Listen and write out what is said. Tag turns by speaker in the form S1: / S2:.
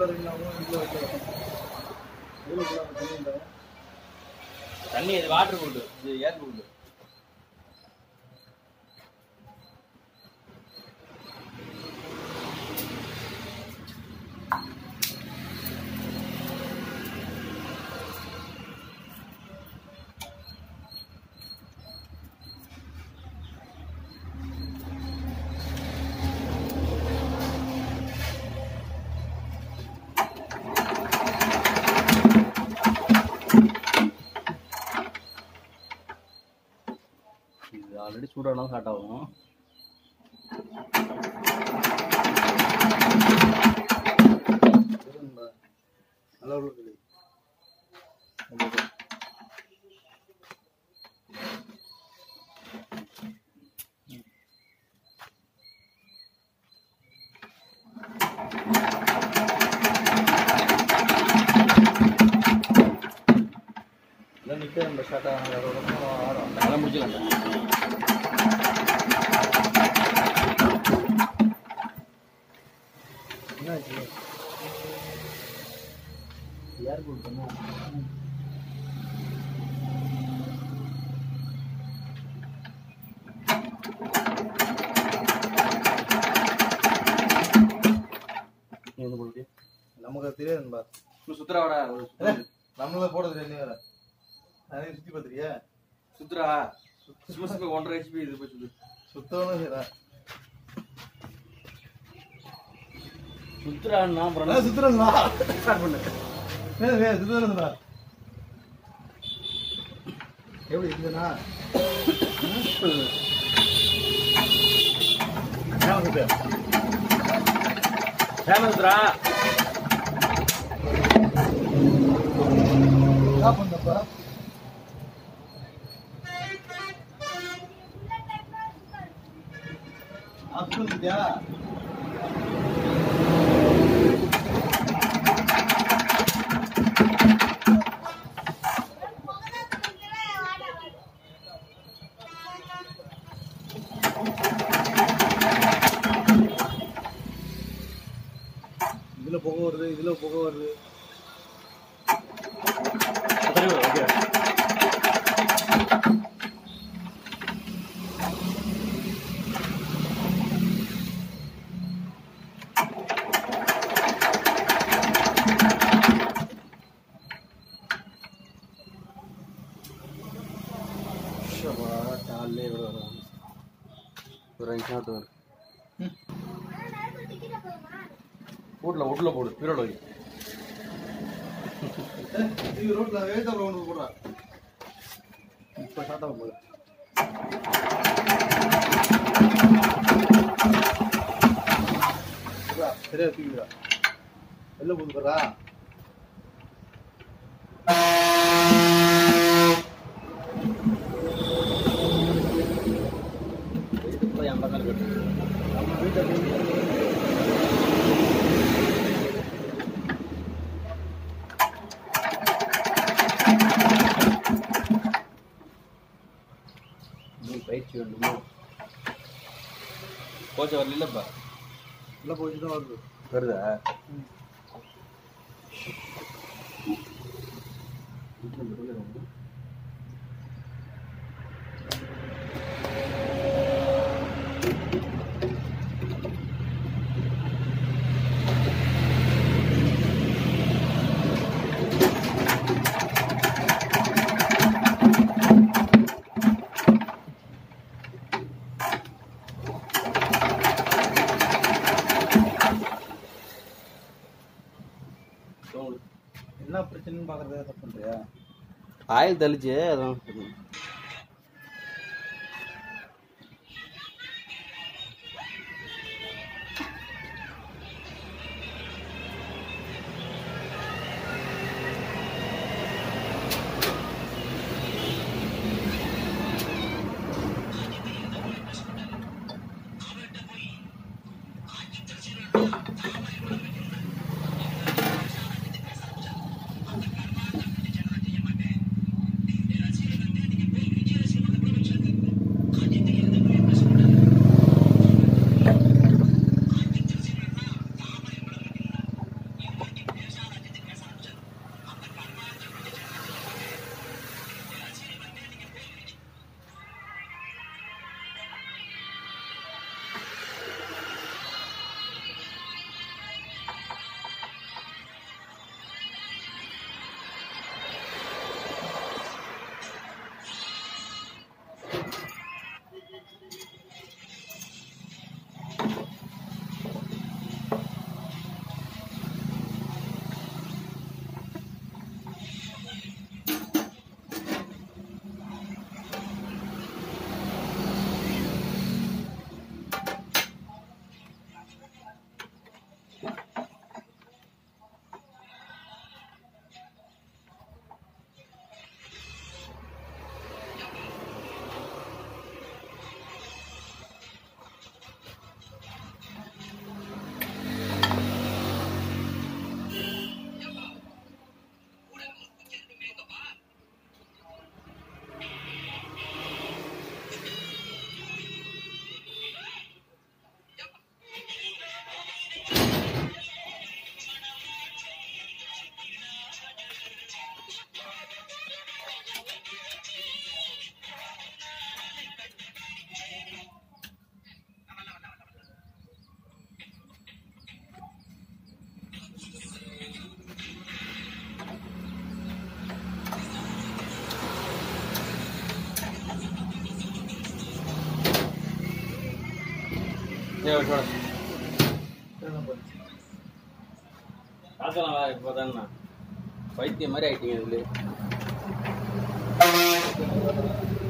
S1: உள்ள இருக்கீங்களா வீட்டில் வைக்கலாம் எவ்வளோ தண்ணி இல்லை
S2: தண்ணி இது வாட்டர் கூண்டு இது ஏர் கூண்டு இது ஆல்ரெடி சூடானா ஸ்டார்ட் ஆகும்
S1: சரிங்களா நல்லா உள்ளது எல்லாம் நிற்க நம்ம ஸ்டார்ட் ஆகும் அதோட ஆடும்
S2: அதெல்லாம் முடிச்சிடலாம்
S1: என்னாச்சு யார் கொடுத்தா
S2: நீ வந்து போடுது
S1: நமக்கு அது தெரியாதுன்பா
S2: இன்னும் சுத்துறா வாடா ஒரு சுத்து.
S1: நம்மள போடுறது ரெண்டு வேற அதையும் சுத்தி பார்த்துறியா
S2: சுத்துறா சும்மா சும்மா ஒன்றரை ஹெச்பி இது போய் சுத்து
S1: சுத்தவனும் செய்யறா
S2: சுத்துறான்னா அப்புறம்
S1: அதான் சுத்துறா ஸ்டார்ட் பண்ணு வேறு வேறு சுத்துறா எப்படி இருந்ததுண்ணா ஏன் சுத்து
S2: ஃபேமஸ் சுத்துறா
S1: என்ன பண்ணப்பா அப்படியா இதுல புகை வருது இதுல புகை வருது
S2: சரி ஓகே காலையிலே இவ்வளோ வரும் ஒரு அஞ்சு நிமிஷம் வரும் வீட்டில் வீட்டில் போடு பீரோட வை
S1: இது ரோட்ல வேதாப்புல ஒன்று போடுறா இப்போ ஸ்டார்ட் ஆகும் போது சரியா தூக்கிடா வெளில போட்டு போடுறா
S2: வீட்டுக்குள்ள என் பக்கம் இருக்கு
S1: நம்ம வீட்டை
S2: நீ பயிற்சி வேண்டுமோ கோச்சை வரலப்பா
S1: உள்ள போயிட்டு தான் வருது
S2: வருதா
S1: என்ன பிரச்சனைன்னு பார்க்கறதா தப்பு பண்றியா
S2: ஆயில் தெளிச்சு அதான் ஏய், விட்டு வாடா.
S1: இதெல்லாம் போச்சு.
S2: பார்க்கலாம் வா, இப்போதான்ண்ணா. பைத்தியம் மாதிரி ஆயிட்டீங்க இதுல